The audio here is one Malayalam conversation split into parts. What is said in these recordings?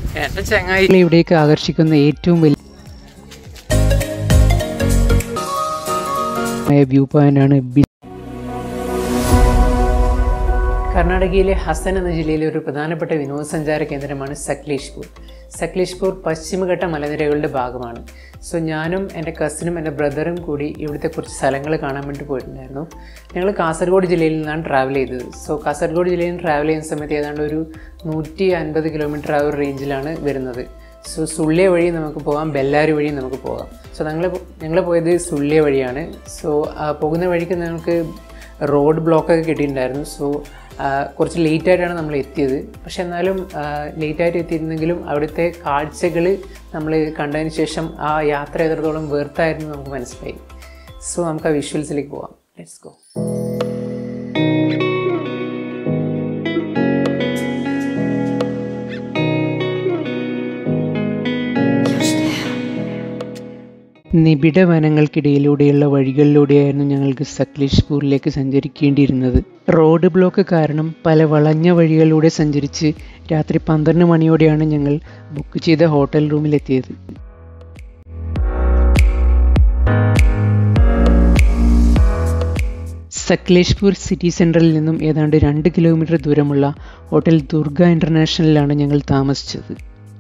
എന്റെ ചങ്ങായി ഇവിടേക്ക് ആകർഷിക്കുന്ന ഏറ്റവും വലിയ വ്യൂ പോയിന്റ് ആണ് ബി കർണാടകയിലെ ഹസൻ എന്ന ജില്ലയിലെ ഒരു പ്രധാനപ്പെട്ട വിനോദസഞ്ചാര കേന്ദ്രമാണ് സക്ലേഷ്പൂർ സക്ലേഷ്പൂർ പശ്ചിമഘട്ട മലനിരകളുടെ ഭാഗമാണ് സോ ഞാനും എൻ്റെ കസിനും എൻ്റെ ബ്രദറും കൂടി ഇവിടുത്തെ കുറച്ച് സ്ഥലങ്ങൾ കാണാൻ വേണ്ടി പോയിട്ടുണ്ടായിരുന്നു ഞങ്ങൾ കാസർഗോഡ് ജില്ലയിൽ നിന്നാണ് ട്രാവൽ ചെയ്തത് സോ കാസർഗോഡ് ജില്ലയിൽ നിന്ന് ട്രാവൽ ചെയ്യുന്ന സമയത്ത് ഏതാണ്ട് ഒരു നൂറ്റി അൻപത് കിലോമീറ്റർ ആ ഒരു റേഞ്ചിലാണ് വരുന്നത് സോ സുള്ളിയ വഴി നമുക്ക് പോകാം ബെല്ലാരി വഴി നമുക്ക് പോകാം സോ ഞങ്ങൾ ഞങ്ങൾ പോയത് സുള്ളിയ വഴിയാണ് സോ പോകുന്ന വഴിക്ക് ഞങ്ങൾക്ക് റോഡ് ബ്ലോക്കൊക്കെ കിട്ടിയിട്ടുണ്ടായിരുന്നു സോ കുറച്ച് ലേറ്റായിട്ടാണ് നമ്മൾ എത്തിയത് പക്ഷെ എന്നാലും ലേറ്റായിട്ട് എത്തിയിരുന്നെങ്കിലും അവിടുത്തെ കാഴ്ചകൾ നമ്മൾ കണ്ടതിന് ശേഷം ആ യാത്ര എത്രത്തോളം വേർത്തായിരുന്നു നമുക്ക് മനസ്സിലായി സോ നമുക്ക് ആ വിഷ്വൽസിലേക്ക് പോവാം ലെറ്റ്സ് ഗോ നിബിഡ വനങ്ങൾക്കിടയിലൂടെയുള്ള വഴികളിലൂടെയായിരുന്നു ഞങ്ങൾക്ക് സക്ലേഷ്പൂരിലേക്ക് സഞ്ചരിക്കേണ്ടിയിരുന്നത് റോഡ് ബ്ലോക്ക് കാരണം പല വളഞ്ഞ വഴികളിലൂടെ സഞ്ചരിച്ച് രാത്രി പന്ത്രണ്ട് മണിയോടെയാണ് ഞങ്ങൾ ബുക്ക് ചെയ്ത ഹോട്ടൽ റൂമിലെത്തിയത് സക്ലേഷ്പൂർ സിറ്റി സെൻറ്ററിൽ നിന്നും ഏതാണ്ട് രണ്ട് കിലോമീറ്റർ ദൂരമുള്ള ഹോട്ടൽ ദുർഗ ഇൻ്റർനാഷണലിലാണ് ഞങ്ങൾ താമസിച്ചത്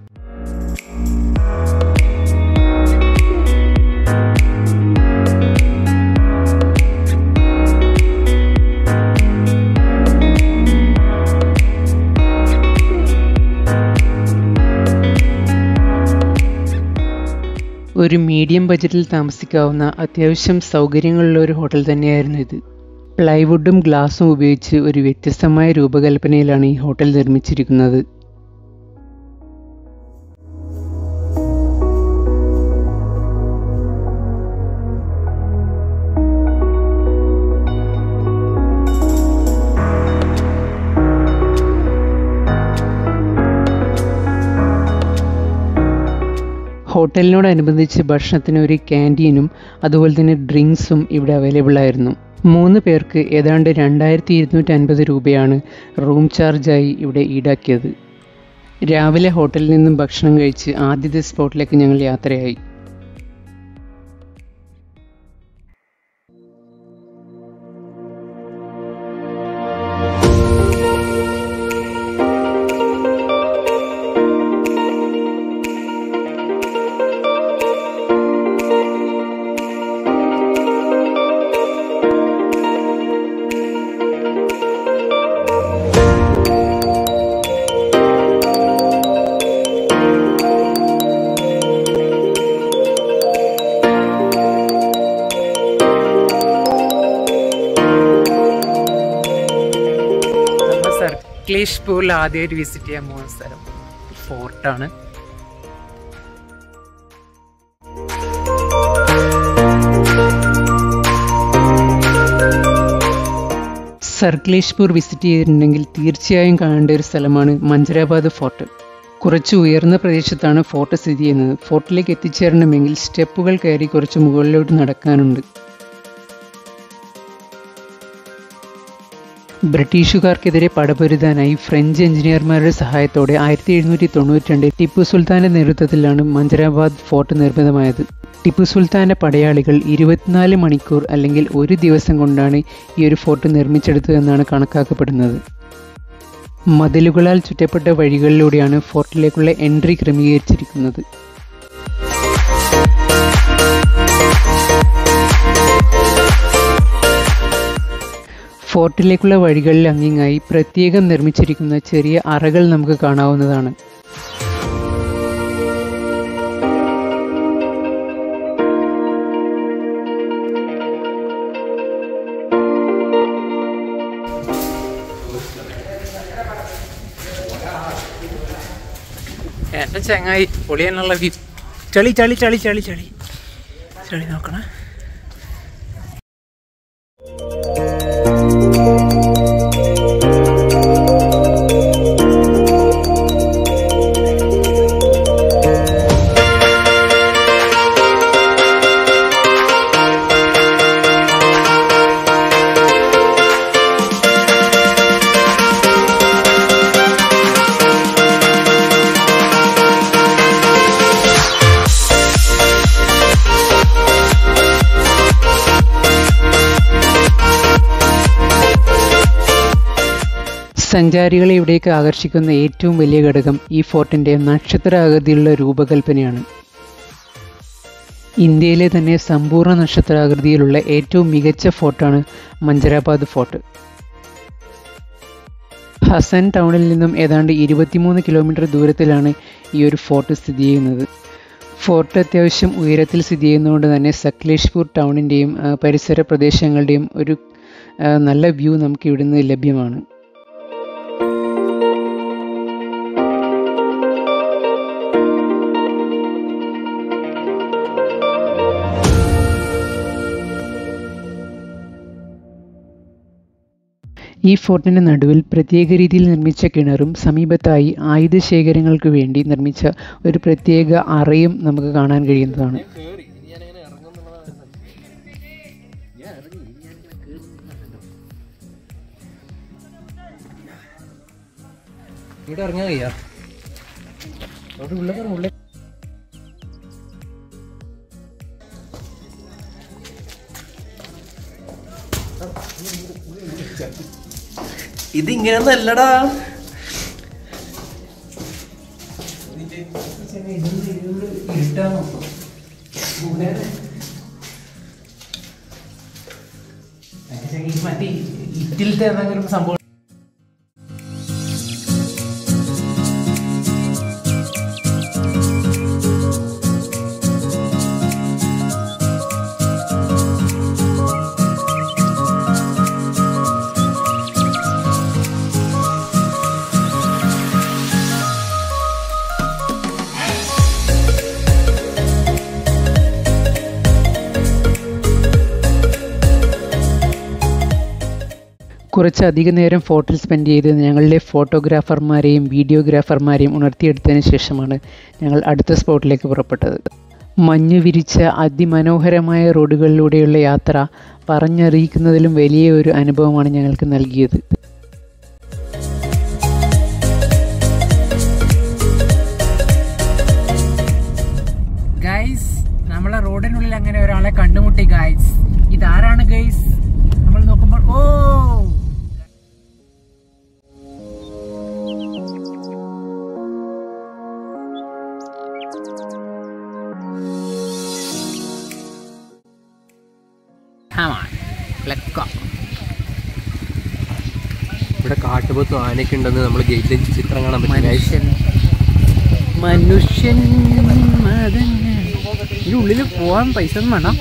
ഒരു മീഡിയം ബജറ്റിൽ താമസിക്കാവുന്ന അത്യാവശ്യം സൗകര്യങ്ങളുള്ള ഒരു ഹോട്ടൽ തന്നെയായിരുന്നു ഇത് പ്ലൈവുഡും ഗ്ലാസും ഉപയോഗിച്ച് ഒരു വ്യത്യസ്തമായ രൂപകൽപ്പനയിലാണ് ഈ ഹോട്ടൽ നിർമ്മിച്ചിരിക്കുന്നത് ഹോട്ടലിനോടനുബന്ധിച്ച് ഭക്ഷണത്തിന് ഒരു ക്യാൻറ്റീനും അതുപോലെ തന്നെ ഡ്രിങ്ക്സും ഇവിടെ അവൈലബിൾ ആയിരുന്നു മൂന്ന് പേർക്ക് ഏതാണ്ട് രണ്ടായിരത്തി ഇരുന്നൂറ്റി അൻപത് രൂപയാണ് റൂം ചാർജായി ഇവിടെ ഈടാക്കിയത് രാവിലെ ഹോട്ടലിൽ നിന്നും ഭക്ഷണം കഴിച്ച് ആദ്യത്തെ സ്പോട്ടിലേക്ക് ഞങ്ങൾ യാത്രയായി സർക്ലേഷ് പൂളിൽ ആദ്യമായിട്ട് വിസിറ്റ് ചെയ്യാൻ പോകുന്ന സ്ഥലം ഫോർട്ടാണ് സർക്ലേഷ്പൂർ വിസിറ്റ് ചെയ്തിട്ടുണ്ടെങ്കിൽ തീർച്ചയായും കാണേണ്ട ഒരു സ്ഥലമാണ് മഞ്ചരാബാദ് ഫോർട്ട് കുറച്ച് ഉയർന്ന പ്രദേശത്താണ് ഫോർട്ട് സ്ഥിതി ചെയ്യുന്നത് ഫോർട്ടിലേക്ക് എത്തിച്ചേരണമെങ്കിൽ സ്റ്റെപ്പുകൾ കയറി കുറച്ച് മുകളിലോട്ട് നടക്കാനുണ്ട് ബ്രിട്ടീഷുകാർക്കെതിരെ പടപൊരുതാനായി ഫ്രഞ്ച് എഞ്ചിനീയർമാരുടെ സഹായത്തോടെ ആയിരത്തി എഴുന്നൂറ്റി തൊണ്ണൂറ്റി രണ്ട് ടിപ്പു സുൽത്താന്റെ നേതൃത്വത്തിലാണ് മഞ്ചരാബാദ് ഫോർട്ട് നിർമ്മിതമായത് ടിപ്പു സുൽത്താന്റെ പടയാളികൾ ഇരുപത്തിനാല് മണിക്കൂർ അല്ലെങ്കിൽ ഒരു ദിവസം കൊണ്ടാണ് ഈ ഒരു ഫോർട്ട് നിർമ്മിച്ചെടുത്തതെന്നാണ് കണക്കാക്കപ്പെടുന്നത് മതിലുകളാൽ ചുറ്റപ്പെട്ട വഴികളിലൂടെയാണ് ഫോർട്ടിലേക്കുള്ള എൻട്രി ക്രമീകരിച്ചിരിക്കുന്നത് ഫോർട്ടിലേക്കുള്ള വഴികളിൽ അങ്ങിങ്ങായി പ്രത്യേകം നിർമ്മിച്ചിരിക്കുന്ന ചെറിയ അറകൾ നമുക്ക് കാണാവുന്നതാണ് എൻ്റെ ചങ്ങായി പൊളിയാനുള്ള വി ചളി ചളി ചളി ചളി ചളി ചളി നോക്കണേ സഞ്ചാരികളെ ഇവിടേക്ക് ആകർഷിക്കുന്ന ഏറ്റവും വലിയ ഘടകം ഈ ഫോർട്ടിൻ്റെ നക്ഷത്രാകൃതിയിലുള്ള രൂപകൽപ്പനയാണ് ഇന്ത്യയിലെ തന്നെ സമ്പൂർണ്ണ നക്ഷത്രാകൃതിയിലുള്ള ഏറ്റവും മികച്ച ഫോർട്ടാണ് മഞ്ചരാബാദ് ഫോർട്ട് ഹസൻ ടൗണിൽ നിന്നും ഏതാണ്ട് ഇരുപത്തിമൂന്ന് കിലോമീറ്റർ ദൂരത്തിലാണ് ഈ ഒരു ഫോർട്ട് സ്ഥിതി ചെയ്യുന്നത് ഫോർട്ട് അത്യാവശ്യം ഉയരത്തിൽ സ്ഥിതി ചെയ്യുന്നതുകൊണ്ട് തന്നെ സക്ലേഷ്പൂർ ടൗണിൻ്റെയും പരിസര പ്രദേശങ്ങളുടെയും ഒരു ആ, നല്ല വ്യൂ നമുക്ക് ഇവിടുന്ന് ലഭ്യമാണ് ഈ ഫോർട്ടിൻ്റെ നടുവിൽ പ്രത്യേക രീതിയിൽ നിർമ്മിച്ച കിണറും സമീപത്തായി ആയുധശേഖരങ്ങൾക്ക് വേണ്ടി നിർമ്മിച്ച ഒരു പ്രത്യേക അറയും നമുക്ക് കാണാൻ കഴിയുന്നതാണ് ഇവിടെ ഇറങ്ങാൻ കഴിയാ അവിടെ ഉള്ളിൽ ഉള്ളിൽ ഇതിങ്ങനെയൊന്നും അല്ലടാ മറ്റേ ഇറ്റിലത്തെ എന്തെങ്കിലും സംഭവം കുറച്ച് അധിക നേരം ഫോർട്ടിൽ സ്പെൻഡ് ചെയ്ത് ഞങ്ങളുടെ ഫോട്ടോഗ്രാഫർമാരെയും വീഡിയോഗ്രാഫർമാരെയും ഉണർത്തിയെടുത്തതിന് ശേഷമാണ് ഞങ്ങൾ അടുത്ത സ്പോട്ടിലേക്ക് പുറപ്പെട്ടത് മഞ്ഞ് വിരിച്ച അതിമനോഹരമായ റോഡുകളിലൂടെയുള്ള യാത്ര പറഞ്ഞറിയിക്കുന്നതിലും വലിയ ഒരു അനുഭവമാണ് ഞങ്ങൾക്ക് നൽകിയത് ഗൈസ് നമ്മളെ റോഡിനുള്ളിൽ അങ്ങനെ ഒരാളെ കണ്ടുമുട്ടി ഗൈസ് ഇതാരാണ് ഗൈസ് നമ്മൾ നോക്കുമ്പോൾ ഓ Come on, let's go. ഇവിടെ കാട്ടുപോത്തും ആനയൊക്കെ ഉണ്ടെന്ന് നമ്മൾ ഗേറ്റിൽ ചിത്രം കാണാൻ പറ്റും guys. മനുഷ്യൻ മനുഷ്യൻ ഇതിന്റെ ഉള്ളിൽ പോവാൻ പൈസ ഒന്നും വേണം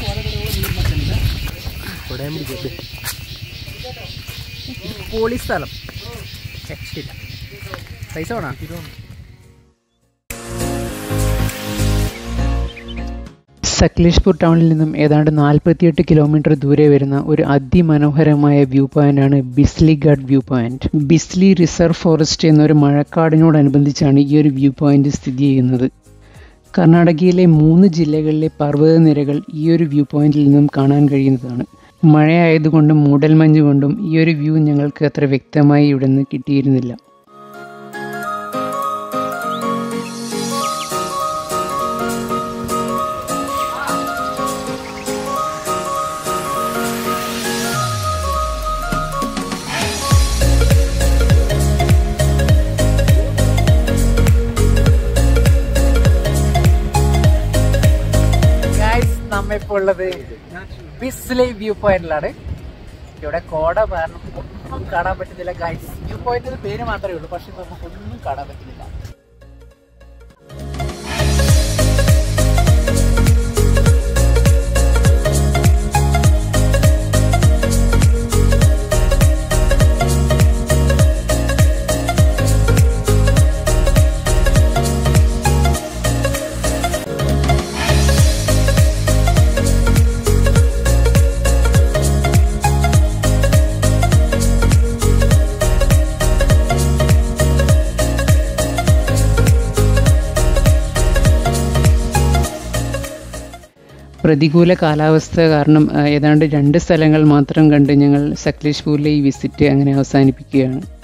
കൊടയം പിടിക്കട്ടെ പോളി സ്ഥലം രക്ഷയില്ല പൈസ വേണം സക്ലേഷ്പൂർ ടൗണിൽ നിന്നും ഏതാണ്ട് നാൽപ്പത്തിയെട്ട് കിലോമീറ്റർ ദൂരെ വരുന്ന ഒരു അതിമനോഹരമായ വ്യൂ പോയിന്റാണ് Bisle Ghat view point Bisle reserve forest എന്നൊരു മഴക്കാടിനോടനുബന്ധിച്ചാണ് ഈ ഒരു വ്യൂ പോയിന്റ് സ്ഥിതി ചെയ്യുന്നത് കർണാടകയിലെ മൂന്ന് ജില്ലകളിലെ പർവ്വതനിരകൾ ഈ ഒരു വ്യൂ പോയിന്റിൽ നിന്നും കാണാൻ കഴിയുന്നതാണ് മഴയായതുകൊണ്ടും മൂടൽമഞ്ഞ് കൊണ്ടും ഈ ഒരു വ്യൂ ഞങ്ങൾക്ക് അത്ര വ്യക്തമായി ഇവിടെ നിന്ന് കിട്ടിയിരുന്നില്ല നമ്മളിപ്പോൾ ഉള്ളത് ബിസ്ലൈ വ്യൂ പോയിന്റിലാണ് ഇവിടെ കോട കാരണം ഒന്നും കാണാൻ പറ്റുന്നില്ല ഗൈസ് വ്യൂ പോയിന്റിന്റെ പേര് മാത്രമേ ഉള്ളൂ പക്ഷെ നമുക്കൊന്നും കാണാൻ പറ്റുന്നില്ല പ്രതികൂല കാലാവസ്ഥ കാരണം ആ, ഏതാണ്ട് രണ്ട് സ്ഥലങ്ങൾ മാത്രം കണ്ട് ഞങ്ങൾ സക്ലേഷ്പൂരിലെ ഈ വിസിറ്റ് അങ്ങനെ അവസാനിപ്പിക്കുകയാണ്